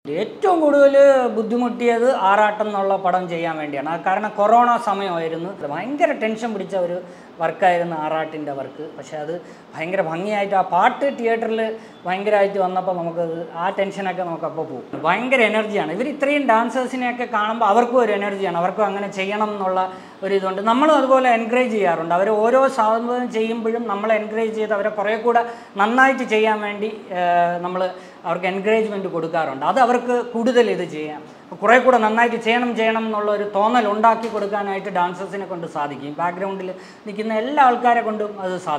ഏറ്റവും കൂടുതൽ ബുദ്ധിമുട്ടിയത് ആറാട്ടം എന്നുള്ള പടം ചെയ്യാൻ വേണ്ടിയാണ് അത് കാരണം കൊറോണ സമയമായിരുന്നു ഭയങ്കര ടെൻഷൻ പിടിച്ച ഒരു വർക്കായിരുന്നു ആറാട്ടിൻ്റെ വർക്ക് പക്ഷേ അത് ഭയങ്കര ഭംഗിയായിട്ട് ആ പാട്ട് തിയേറ്ററിൽ ഭയങ്കരമായിട്ട് വന്നപ്പോൾ നമുക്കത് ആ ടെൻഷനൊക്കെ നമുക്കപ്പോൾ പോകും ഭയങ്കര എനർജിയാണ് ഇവർ ഇത്രയും ഡാൻസേഴ്സിനെയൊക്കെ കാണുമ്പോൾ അവർക്കും ഒരു എനർജിയാണ് അവർക്കും അങ്ങനെ ചെയ്യണം എന്നുള്ള ഒരു ഇതുണ്ട് നമ്മളും അതുപോലെ എൻകറേജ് ചെയ്യാറുണ്ട് അവർ ഓരോ സാധനം ചെയ്യുമ്പോഴും നമ്മളെ എൻകറേജ് ചെയ്ത് അവരെ കുറേ കൂടെ നന്നായിട്ട് ചെയ്യാൻ വേണ്ടി നമ്മൾ അവർക്ക് എൻകറേജ്മെൻറ്റ് കൊടുക്കാറുണ്ട് അത് അവർക്ക് കൂടുതൽ ഇത് ചെയ്യാം കുറേ കൂടെ നന്നായിട്ട് ചെയ്യണം ചെയ്യണം എന്നുള്ള ഒരു തോന്നൽ ഉണ്ടാക്കി കൊടുക്കാനായിട്ട് ഡാൻസേഴ്സിനെ കൊണ്ട് സാധിക്കും ബാക്ക്ഗ്രൗണ്ടിൽ നിൽക്കുന്ന എല്ലാ ആൾക്കാരെ കൊണ്ടും അത് സാധിക്കും